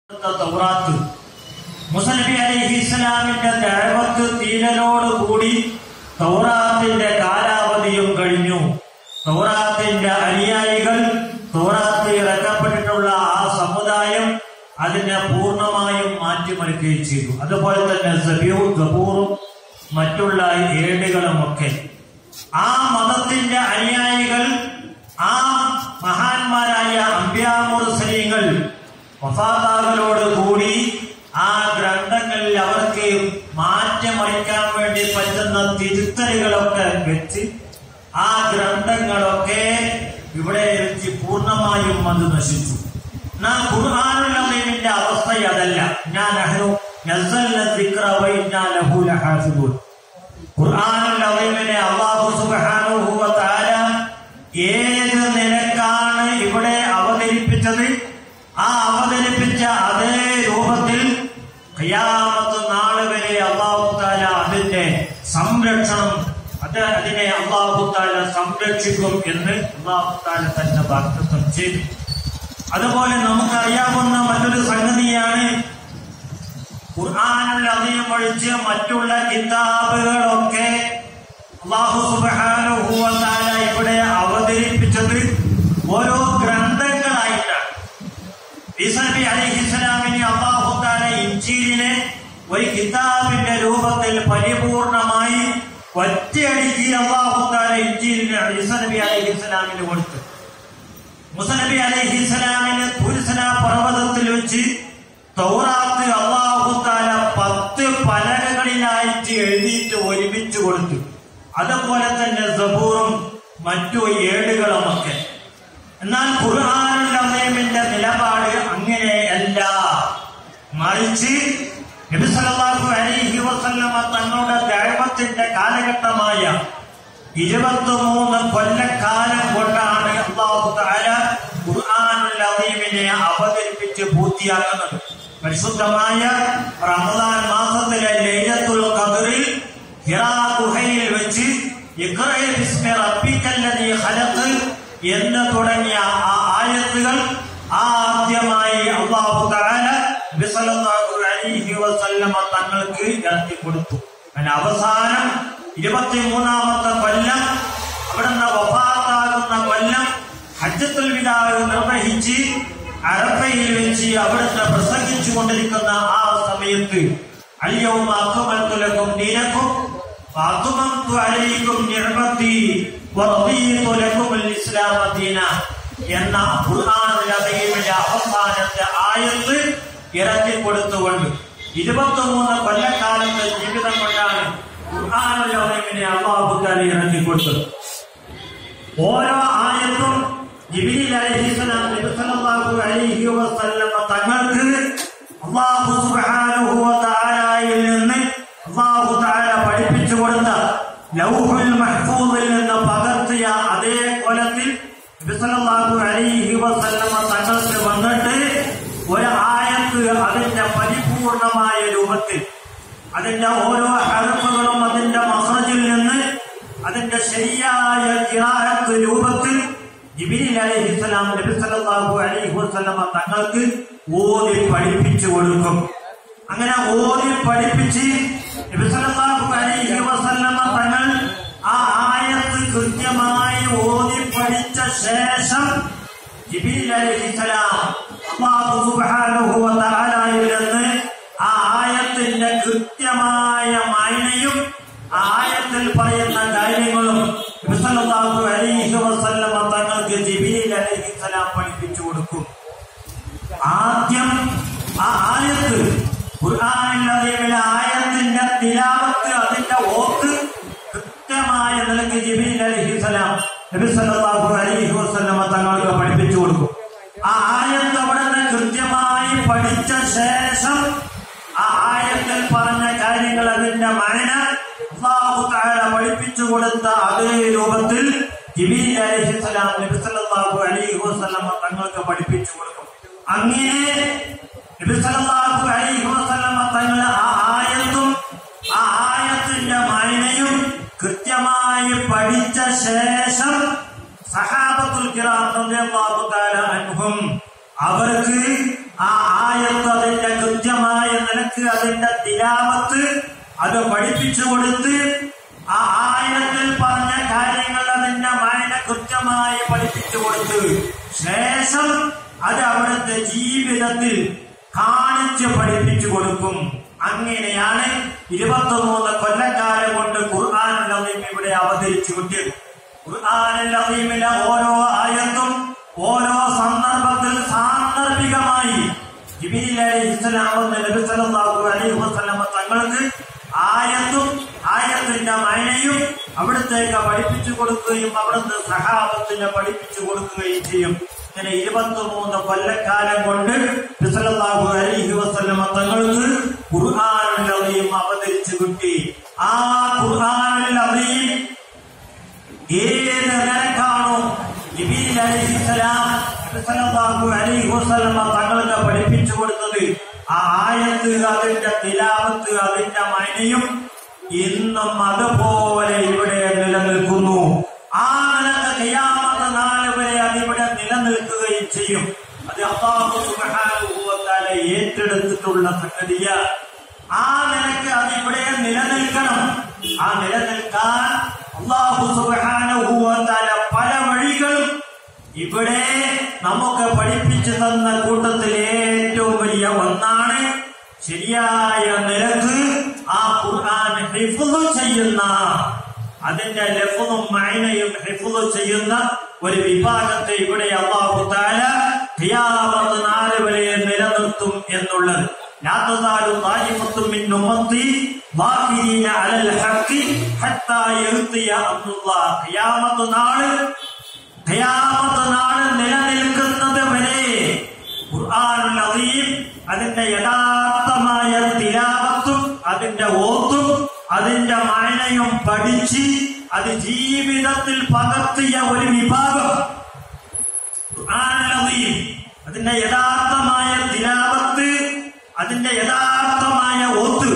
തൗറാത്ത് മുസനബി അലൈഹി ഇസ്ലാമിന്റെ ദഴവത്ത് തീരലോട് കൂടി തൗറാത്തിന്റെ കാലാവധിയും കഴിഞ്ഞു തൗറാത്തിന്റെ അനുയായികൾ തൗറാത്ത് ഇറക്കപ്പെട്ടിട്ടുള്ള ആ സമുദായം അതിനെ പൂർണ്ണമായും മാറ്റിമറിക്കുകയും ചെയ്തു അതുപോലെ തന്നെ സബിയു ഗബൂറും മറ്റുള്ള ഏടുകളുമൊക്കെ ആ മതത്തിന്റെ അനുയായികൾ ആ മഹാന്മാരായ അമ്പ്യാമുർസലിങ്ങൾ വഫാതാകളോട് കൂടി ആ ഗ്രന്ഥങ്ങളിൽ അവർക്ക് മാറ്റമറിക്കാൻ വേണ്ടി പറ്റുന്ന തിരുത്തലുകളൊക്കെ വെച്ച് ആ ഗ്രന്ഥങ്ങളൊക്കെ ഇവിടെ വെച്ച് പൂർണ്ണമായും അത് നശിച്ചു നാ ഖുർആാനുള്ളതിന്റെ അവസ്ഥ അതല്ല ഞാൻ അഹ്നു നസ്സൽന ദിക്റ വഇന്നാ ലഹു ലഹാഫിദൂൻ ഖുർആനുൽ അളീമിനെ അല്ലാഹു സുബ്ഹാനഹു വ തആല ഏത് നിലക്കാണ് ഇവിടെ അവതരിപ്പിച്ചത് ആ അവതരിപ്പിച്ച അതേ രൂപത്തിൽ ഖിയാമത്ത് നാൾ വരെ അള്ളാഹു താല അതിന്റെ സംരക്ഷണം അത് അതിനെ അള്ളാഹു താല സംരക്ഷിക്കും എന്ന് അള്ളാഹു താല തന്നെ വാഗ്ദത്തം ചെയ്തു അതുപോലെ നമുക്കറിയാവുന്ന മറ്റൊരു സംഗതിയാണ് ഖുർആാനുള്ള അധികം ഒഴിച്ച് മറ്റുള്ള കിതാബുകളൊക്കെ അള്ളാഹു സുബ്ഹാനഹു വ തആല ഇവിടെ അവതരിപ്പിച്ചത് ഓരോ ഗ്രന്ഥങ്ങളായിട്ടാണ് ഈസനബി അലൈഹിസ്സലാമിനെ അള്ളാഹു താല ഇഞ്ചീലിനെ ഒരു കിതാബിന്റെ രൂപത്തിൽ പരിപൂർണമായി ഒറ്റയടിക്ക് അള്ളാഹു താല ഇഞ്ചീലിന് ഈസനബി അലൈഹിസ്സലാമിന് കൊടുത്തു മുസനബി അലൈഹിസ്സലാമിന് തുരുസന പർവ്വതത്തിൽ വെച്ച് തൗറാത്ത് അള്ളാഹു താല പത്ത് പലകകളിലായിട്ട് എഴുതിയിട്ട് ഒരുമിച്ച് കൊടുത്തു അതുപോലെ തന്നെ സബൂറും മറ്റു ഏടുകളുമൊക്കെ എന്നാൽ ഖുർആാനുള്ള നിയമന്റെ നിലപാട് അങ്ങനെയല്ല മറിച്ച് നബി സല്ലല്ലാഹു അലൈഹി വസല്ലമ തങ്ങളുടെ ദൈവത്തിന്റെ കാലഘട്ടമായ ഇരുപത്തിമൂന്ന് കൊല്ലക്കാലം കൊണ്ടാണ് അള്ളാഹു താല ഖുർആാനുള്ള അദീമിനെ അവതരിപ്പിച്ച് പൂർത്തിയാക്കുന്നത് പരിശുദ്ധമായ റമദാൻ മാസത്തിലെ ലൈലത്തുൽ ഖദറിൽ ഹിറാ ഗുഹയിൽ വെച്ച് ഇഖ്റ ബിസ്മി റബ്ബിക്കല്ലദീ ഖലഖ് എന്ന് തുടങ്ങിയ ആ ആയത്തുകൾ ആദ്യമായി അള്ളാഹു തആല നബി സല്ലല്ലാഹു അലൈഹി വസല്ലമ തങ്ങൾക്ക് ഇറക്കി കൊടുത്തു അങ്ങനെ അവസാനം ഇരുപത്തിമൂന്നാമത്തെ കൊല്ലം അവിടുന്ന് വഫാത്താകുന്ന കൊല്ലം ഹജ്ജത്തുൽ വിദാവ് നിർവഹിച്ച് അറഫയിൽ വെച്ച് അവിടുന്ന് പ്രസംഗിച്ചു കൊണ്ടിരിക്കുന്ന ആ സമയത്ത് അയ്യവും അക്കുമൽത്തുലക്കും ദീനക്കും ഫാത്തുമത്തു അലൈക്കും നിഅമതി വറദീതു ലക്കുമുൽ ഇസ്ലാമ ദീന എന്ന ഖുർആനിലെ അദീമിന്റെ അവസാനത്തെ ആയത്ത് ഇറക്കി കൊടുത്തുകൊണ്ട് ഇരുപത്തിമൂന്ന് കൊല്ലക്കാലത്തെ ജീവിതം കൊണ്ടാണ് ഖുർആനുൽ അദീമിനെ അള്ളാഹു തആല ഇറക്കി കൊടുത്തത് ഓരോ ആയത്തും ജിബിലി അലൈഹിസ്സലാം നബി സല്ലല്ലാഹു അലൈഹി വസല്ലം തങ്ങൾക്ക് അല്ലാഹു സുബ്ഹാനഹു വ തആലയിൽ നിന്ന് അല്ലാഹു തആല പഠിപ്പിച്ചു കൊടുത്ത ലൗഹുൽ മഹ്ഫൂദിൽ നിന്ന് പകർത്തിയ അതേ കൊലത്തിൽ നബി സല്ലല്ലാഹു അലൈഹി വസല്ലം തങ്ങൾക്ക് വന്നിട്ട് ഒരു ആയത്ത് അതിന്റെ പരിപൂർണമായ രൂപത്തിൽ അതിന്റെ ഓരോ ഹർഫുകളും അതിന്റെ മഹ്റജിൽ നിന്ന് അതിന്റെ ശരിയായ ഖിറാഅത്ത് രൂപത്തിൽ ജിബിരിൽ അലൈഹിസ്സലാം നബി സല്ലല്ലാഹു അലൈഹി വസല്ലമ തങ്ങൾക്ക് ഓതി പഠിപ്പിച്ചു കൊടുക്കും അങ്ങനെ ഓതി പഠിപ്പിച്ച് നബി സല്ലല്ലാഹു അലൈഹി വസല്ലമ തങ്ങൾ ആ ആയത്ത് കൃത്യമായി ഓതി പഠിച്ച ശേഷം ജിബിരിൽ അലൈഹിസ്സലാം അല്ലാഹു സുബ്ഹാനഹു വ തആലയിൽ നിന്ന് ആ ആയത്തിന്റെ കൃത്യമായ മായനയും ആ ആയത്തിൽ പറയുന്ന കാര്യങ്ങളും നബി സല്ലല്ലാഹു അലൈഹി വസല്ലമ തങ്ങൾക്ക് ജിബിരിൽ അലൈഹിസ്സലാം പഠിപ്പിച്ചു കൊടുക്കും ആദ്യം ആ ആയത്ത് ഖുർആനിലെ ആയത്തിന്റെ തിലാവത്ത് അതിന്റെ ഓത്ത് കൃത്യമായ നിലയ്ക്ക് ജിബിരിൽ അലൈഹിസ്സലാം നബി സല്ലല്ലാഹു അലൈഹി വസല്ലമ തങ്ങൾക്ക് പഠിപ്പിച്ചു കൊടുക്കും ആ ആയത്ത് അവിടുന്ന് കൃത്യമായി പഠിച്ച ശേഷം ആ ആയത്തിൽ പറഞ്ഞ കാര്യങ്ങൾ അതിന്റെ മഴന അള്ളാഹു തആല പഠിപ്പിച്ചു കൊടുത്ത അതേ രൂപത്തിൽ ജിബിരി അലൈഹിസ്സലാം നബി സല്ലല്ലാഹു അലൈഹി വസല്ലമ തങ്ങൾക്ക് പഠിപ്പിച്ചു കൊടുക്കും അങ്ങനെ നബി സല്ലല്ലാഹു അലൈഹി വസല്ലമ തങ്ങൾ ആ ആയത്തും ആ ആയത്തിന്റെ മഴനയും കൃത്യമായി പഠിച്ച ശേഷം സഹാബത്തുൽ കിറാം റളിയല്ലാഹു തആല അൻഹും അവർക്ക് ആ ആയത്ത് നിലക്ക് അതിന്റെ തിലാവത്ത് അത് പഠിപ്പിച്ചു കൊടുത്ത് ആ ആയത്തിൽ പറഞ്ഞ കാര്യങ്ങൾ അതിന്റെ മായന കൃത്യമായി പഠിപ്പിച്ചു കൊടുത്ത് ശേഷം അത് അവിടുത്തെ ജീവിതത്തിൽ കാണിച്ച് പഠിപ്പിച്ചു കൊടുക്കും അങ്ങനെയാണ് ഇരുപത്തിമൂന്ന് കൊല്ലക്കാലം കൊണ്ട് ഖുർആാനുൽ അദീം ഇവിടെ അവതരിച്ചു കിട്ടിയത് ഖുർആാനുൽ അദീമിലെ ഓരോ ആയത്തും ഓരോ സന്ദർഭത്തിൽ സാന്ദർഭികമായി ജിബീൽ അലൈഹി ഇസ്ലാം എന്ന നബി സല്ലല്ലാഹു അലൈഹി വസല്ലമ തങ്ങൾക്ക് ആയത്തും ആയത്തിന്റെ മയനയും അവിടത്തേക്ക് പഠിപ്പിച്ചു കൊടുക്കുകയും അവിടുത്തെ സഹാബത്തിനെ പഠിപ്പിച്ചു കൊടുക്കുകയും ചെയ്യും ഇങ്ങനെ ഇരുപത്തിമൂന്ന് കൊല്ലക്കാലം കൊണ്ട് നബിസല്ലല്ലാഹു അലൈഹി വസല്ലമ തങ്ങൾക്ക് ഖുർആനുൽ അദീം അവതരിച്ചു കിട്ടി ആ ഖുർആനുൽ അദീം ഏത് നിലക്കാണോ ജിബീൽ അലൈഹിസ്സലാം നബി സല്ലല്ലാഹു അലൈഹി വസല്ലമ തങ്ങൾക്ക് പഠിപ്പിച്ചു കൊടുത്തത് ആ ആയത്ത് അതിന്റെ തിലാവത്ത് അതിന്റെ മൈനയും ഇന്നും അതുപോലെ ഇവിടെ നിലനിൽക്കുന്നു ആ നിലക്ക് ഖിയാമത്ത് നാൾ വരെ അതിവിടെ നിലനിൽക്കുകയും ചെയ്യും അത് അള്ളാഹു സുബ്ഹാനഹു വ തആല ഏറ്റെടുത്തിട്ടുള്ള സംഗതിയ ആ നിലക്ക് അതിവിടെ നിലനിൽക്കണം ആ നിലനിൽക്കാൻ അള്ളാഹു സുബ്ഹാനഹു വ തആല പല വഴികളും ഇവിടെ നമുക്ക് പഠിപ്പിച്ചു തന്ന കൂട്ടത്തിൽ ഏറ്റവും വലിയ ഒന്നാണ് ശരിയായ നിലക്ക് ആ ഖുർആൻ ഹിഫ്ള് ചെയ്യുന്ന അതിന്റെ ലഫ്ളും മൈനയും ഹിഫ്ള് ചെയ്യുന്ന ഒരു വിഭാഗത്തെ ഇവിടെ അള്ളാഹു താല ഖിയാമത്ത് നാല് വരെ നിലനിർത്തും എന്നുള്ളത് لا تزال طائفة من أمتي ظاهرين على الحق حتى يأتي أمر الله ഖിയാമത്ത് നാള് ഖിയാമത്ത് നാള് നിലനിൽക്കുന്നത് വരെ ഖുർആനുൽ അദീം അതിന്റെ യഥാർത്ഥമായ തിലാവത്തും അതിന്റെ ഓത്തും അതിന്റെ മായനയും പഠിച്ച് അത് ജീവിതത്തിൽ പകർത്തിയ ഒരു വിഭാഗം ഖുർആനുൽ അദീം അതിന്റെ യഥാർത്ഥമായ തിലാവത്ത് അതിന്റെ യഥാർത്ഥമായ ഓത്ത്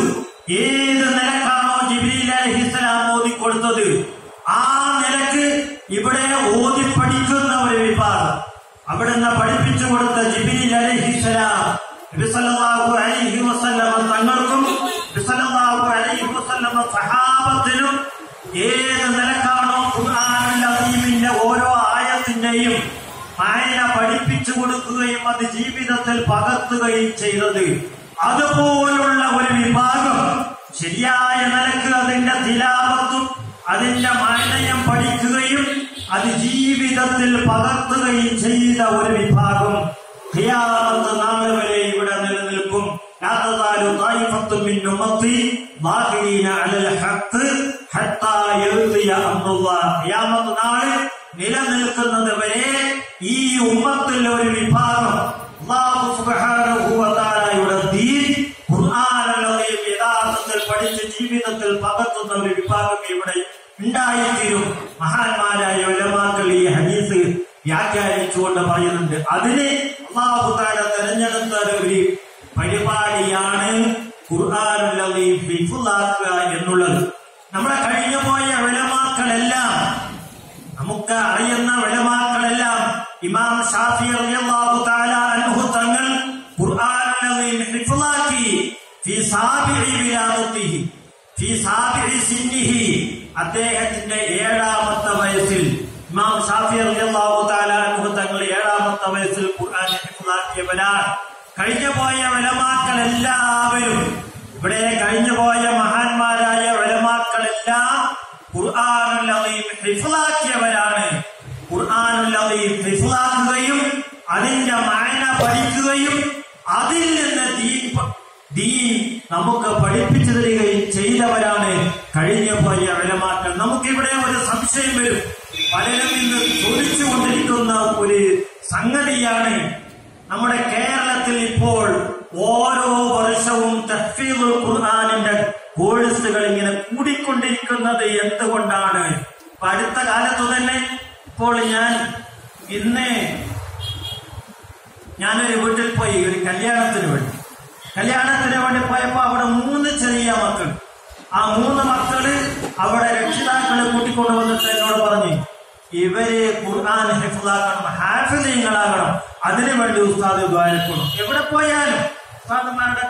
ഏത് നിലക്കാണോ ജിബ്രീൽ അലഹിസ്സലാം ഓതിക്കൊടുത്തത് ആ നിലക്ക് ഇവിടെ ഓതി പഠിക്കുന്ന ഒരു വിഭാഗം അവിടുന്ന് പഠിപ്പിച്ചു കൊടുത്ത ജിബ്രീൽ അലഹിസ്സലാം നബിസല്ലല്ലാഹു അലൈഹി വസല്ലമ തങ്ങൾക്കും നബിസല്ലല്ലാഹു അലൈഹി വസല്ലമ സഹാബത്തിനും ഏത് നിലക്കാണോ ഖുർആനുൽ അദീമിന്റെ ഓരോ ആയത്തിന്റെയും മായന പഠിപ്പിച്ചു കൊടുക്കുകയും അത് ജീവിതത്തിൽ പകർത്തുകയും ചെയ്തത് അതുപോലുള്ള ഒരു വിഭാഗം ശരിയായ നിലക്ക് അതിന്റെ തിലാവത്തും അതിന്റെ മായനയം പഠിക്കുകയും അത് ജീവിതത്തിൽ പകർത്തുകയും ചെയ്ത ഒരു വിഭാഗം ഖിയാമത്ത് നാൾ വരെ ഇവിടെ നിലനിൽക്കും لا تزال طائفة من أمتي ظاهرين على الحق حتى يرضي أمر الله ഖിയാമത്ത് നാൾ നിലനിൽക്കുന്നത് വരെ ഈ ഉമ്മത്തിൽ ഒരു വിഭാഗം അല്ലാഹു സുബ്ഹാനഹു വ തആലയുടെ ദീൻ ഖുർആനിലെയും യഥാർത്ഥത്തിൽ പഠിച്ച് ജീവിതത്തിൽ പകർത്തുന്ന ഒരു വിഭാഗം ഇവിടെ ഉണ്ടായിത്തീരും മഹാന്മാരായ ഉലമാക്കൾ ഈ ഹദീസ് വ്യാഖ്യാനിച്ചുകൊണ്ട് പറയുന്നുണ്ട് അതിന് അള്ളാഹു താല തെരഞ്ഞെടുത്ത ഒരു പരിപാടിയാണ് ഖുർആാനുള്ളതെയും ഹിഫുലാക്കുക എന്നുള്ളത് നമ്മുടെ കഴിഞ്ഞു പോയ ഉലമാക്കളെല്ലാം നമുക്ക് അറിയുന്ന വിലമാക്കളെല്ലാം ഇമാം ഷാഫി റളിയല്ലാഹു തആല അൻഹു തങ്ങൾ ഖുർആനിൽ ഹിഫ്ളാക്കി ഫി സാബിഇ വിലാദത്തിഹി ഫി സാബിഇ സിന്നിഹി അദ്ദേഹത്തിന്റെ ഏഴാമത്തെ വയസ്സിൽ ഇമാം ഷാഫി റളിയല്ലാഹു തആല അൻഹു തങ്ങൾ ഏഴാമത്തെ വയസ്സിൽ ഖുർആൻ ഹിഫ്ളാക്കിയവരാണ് കഴിഞ്ഞു പോയ വിലമാക്കൾ എല്ലാവരും ഇവിടെ കഴിഞ്ഞു പോയ മഹാന്മാരായ വിലമാക്കളെല്ലാം ഖുർആാനുൽ അദീം ഹിഫ്ളാക്കിയവരാണ് ഖുർആാനുൽ അദീം ഹിഫ്ളാക്കുകയും അതിന്റെ മായന പഠിക്കുകയും അതിൽ നിന്ന് ദീൻ പ- ദീൻ നമുക്ക് പഠിപ്പിച്ചു തരികയും ചെയ്തവരാണ് കഴിഞ്ഞു പോയ വിലമാക്കൾ നമുക്കിവിടെ ഒരു സംശയം വരും പലരും ഇന്ന് ചോദിച്ചുകൊണ്ടിരിക്കുന്ന ഒരു സംഗതിയാണ് നമ്മുടെ കേരളത്തിൽ ഇപ്പോൾ ഓരോ വർഷവും തഹ്ഫീദുൽ ഖുർആാനിന്റെ കോഴ്സുകൾ ഇങ്ങനെ കൂടിക്കൊണ്ടിരിക്കുന്നത് എന്തുകൊണ്ടാണ് ഇപ്പൊ അടുത്ത കാലത്ത് തന്നെ ഇപ്പോൾ ഞാൻ ഇന്ന് ഞാനൊരു വീട്ടിൽ പോയി ഒരു കല്യാണത്തിന് വേണ്ടി കല്യാണത്തിന് വേണ്ടി പോയപ്പോ അവിടെ മൂന്ന് ചെറിയ മക്കൾ ആ മൂന്ന് മക്കള് അവിടെ രക്ഷിതാക്കളെ കൂട്ടിക്കൊണ്ടു വന്നിട്ട് എന്നോട് പറഞ്ഞു ഇവര് ഖുർആൻ ഹിഫ്ലാക്കണം ഹാഫിലിങ്ങളാകണം അതിനു വേണ്ടി ഉസ്താദ് ദ്വാരക്കണം എവിടെ പോയാലും ഉസ്താദുമാരുടെ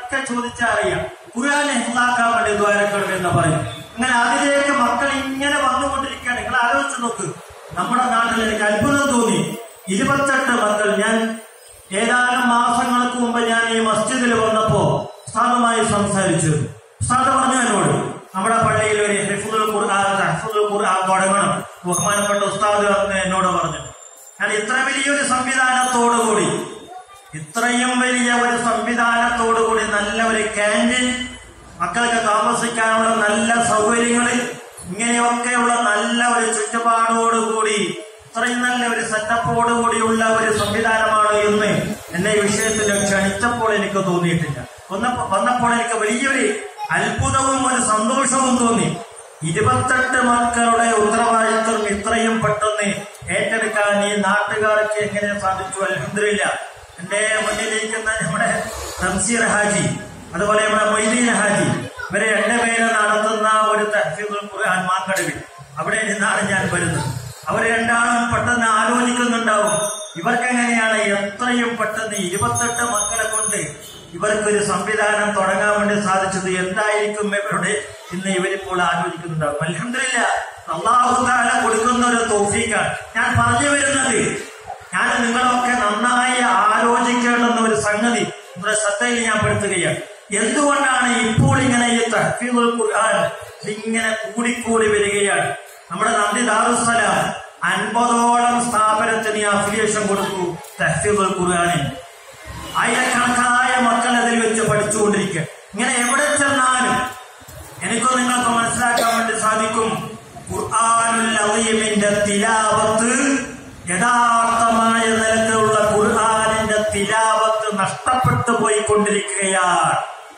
എന്തൊക്കെ ചോദിച്ചാൽ അറിയാം ഖുർആൻ ഹിഫ്ലാക്കാൻ വേണ്ടി ദ്വാരക്കണം എന്ന് പറയും അങ്ങനെ അതിലേക്ക് മക്കൾ ഇങ്ങനെ വന്നുകൊണ്ടിരിക്കുകയാണ് നിങ്ങൾ ആലോചിച്ച് നോക്ക് നമ്മുടെ നാട്ടിൽ എനിക്ക് അത്ഭുതം തോന്നി ഇരുപത്തെട്ട് മക്കൾ ഞാൻ ഏതാനും മാസങ്ങൾക്ക് മുമ്പ് ഞാൻ ഈ മസ്ജിദിൽ വന്നപ്പോ ഉസ്താദുമായി സംസാരിച്ചു ഉസ്താദ് പറഞ്ഞു എന്നോട് നമ്മുടെ പള്ളിയിൽ ഒരു ഹിഫുൽ ഖുർആൻ ഹഫുൽ ഖുർആൻ തുടങ്ങണം ബഹുമാനപ്പെട്ട ഉസ്താദ് എന്ന് എന്നോട് പറഞ്ഞു ഞാൻ ഇത്ര വലിയൊരു സംവിധാനത്തോടുകൂടി ഇത്രയും വലിയ ഒരു സംവിധാനത്തോടുകൂടി നല്ല ഒരു ക്യാൻറ്റീൻ മക്കൾക്ക് താമസിക്കാനുള്ള നല്ല സൗകര്യങ്ങൾ ഇങ്ങനെയൊക്കെയുള്ള നല്ല ഒരു ചുറ്റുപാടോടുകൂടി ഇത്രയും നല്ല ഒരു സെറ്റപ്പോടുകൂടിയുള്ള ഒരു സംവിധാനമാണ് എന്ന് എന്നെ ഈ വിഷയത്തിൽ ക്ഷണിച്ചപ്പോൾ എനിക്ക് തോന്നിയിട്ടില്ല വന്നപ്പോ വന്നപ്പോൾ എനിക്ക് വലിയൊരു അത്ഭുതവും ഒരു സന്തോഷവും തോന്നി ഇരുപത്തെട്ട് മക്കളുടെ ഉത്തരവാദിത്വം ഇത്രയും പെട്ടെന്ന് ഏറ്റെടുക്കാൻ ഈ നാട്ടുകാർക്ക് എങ്ങനെ സാധിച്ചു അലഹമില്ല എന്റെ മുന്നിലിരിക്കുന്ന നമ്മുടെ തംസീർ ഹാജി അതുപോലെ നമ്മുടെ മൊയ്തീൻ ഹാജി ഇവരെ രണ്ടുപേര് നടത്തുന്ന ഒരു തഹ്ഫീദുൽ ഖുർആൻ മാക്കടവിൽ അവിടെ നിന്നാണ് ഞാൻ വരുന്നത് അവർ രണ്ടാളും പെട്ടെന്ന് ആലോചിക്കുന്നുണ്ടാവും ഇവർക്കെങ്ങനെയാണ് എത്രയും പെട്ടെന്ന് ഇരുപത്തെട്ട് മക്കളെ കൊണ്ട് ഇവർക്കൊരു സംവിധാനം തുടങ്ങാൻ വേണ്ടി സാധിച്ചത് എന്തായിരിക്കും ഇവരുടെ ഇന്ന് ഇവരിപ്പോൾ ആലോചിക്കുന്നുണ്ടാവും അലഹമില്ല അള്ളാഹുദാല കൊടുക്കുന്ന ഒരു തോഫീക്കാണ് ഞാൻ പറഞ്ഞു വരുന്നത് ഞാൻ നിങ്ങളൊക്കെ നന്നായി ആലോചിക്കേണ്ടുന്ന ഒരു സംഗതി നിങ്ങളുടെ ശ്രദ്ധയിൽ ഞാൻ പെടുത്തുകയാണ് എന്തുകൊണ്ടാണ് ഇപ്പോൾ ഇങ്ങനെ ഈ തഹ്ഫീദുൽ ഖുർആൻ ഇങ്ങനെ കൂടിക്കൂടി വരികയാണ് നമ്മുടെ നന്ദി ദാറുസലാം അൻപതോളം സ്ഥാപനത്തിന് ഈ അഫിലിയേഷൻ കൊടുത്തു തഹ്ഫീദുൽ ഖുർആനിൽ ആയിരക്കണക്കായ മക്കൾ അതിൽ വെച്ച് പഠിച്ചുകൊണ്ടിരിക്കുക ഇങ്ങനെ എവിടെ ചെന്നാലും എനിക്കും നിങ്ങൾക്ക് മനസ്സിലാക്കാൻ വേണ്ടി സാധിക്കും ഖുർആനുൽ അളീമിന്റെ തിലാവത്ത് യഥാർത്ഥമായ നിലത്തിലുള്ള ഖുർആനിന്റെ തിലാവത്ത് നഷ്ടപ്പെട്ടു പോയിക്കൊണ്ടിരിക്കുകയാണ്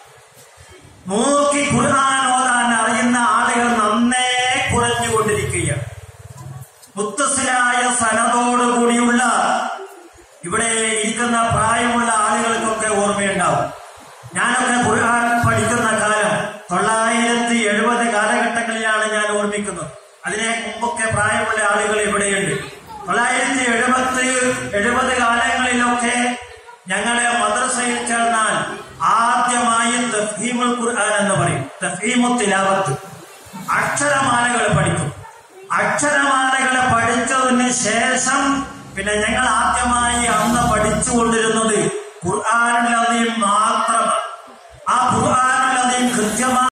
നോക്കി ഖുർആൻ ഓതാൻ അറിയുന്ന ആളുകൾ നന്നേ കുറഞ്ഞുകൊണ്ടിരിക്കുകയാണ് മുത്തസിലായ സനതോടുകൂടിയുള്ള ഇവിടെ ഇരിക്കുന്ന പ്രായമുള്ള ആളുകൾക്കൊക്കെ ഓർമ്മയുണ്ടാവും ഞാനൊക്കെ ഖുർആൻ പഠിക്കുന്ന കാലം തൊള്ളായിരത്തി എഴുപത് കാലഘട്ടങ്ങളിലാണ് ഞാൻ ഓർമ്മിക്കുന്നത് അതിനെ മുമ്പൊക്കെ പ്രായമുള്ള ആളുകൾ ഇവിടെയുണ്ട് തൊള്ളായിരത്തി എഴുപത്തി എഴുപത് കാലങ്ങളിലൊക്കെ ഞങ്ങളെ മദ്രസയിൽ ചേർന്നാൽ ആദ്യമായി തഫീമുൽ ഖുർആൻ എന്ന് പറയും തഫീമു തിലാവത്ത് അക്ഷരമാലകൾ പഠിക്കും അക്ഷരമാലകൾ പഠിച്ചതിന് ശേഷം പിന്നെ ഞങ്ങൾ ആദ്യമായി അന്ന് പഠിച്ചുകൊണ്ടിരുന്നത് ഖുർആാനുള്ളതിൽ മാത്രമാണ് ആ ഖുർആാനുള്ളതിൽ കൃത്യമായി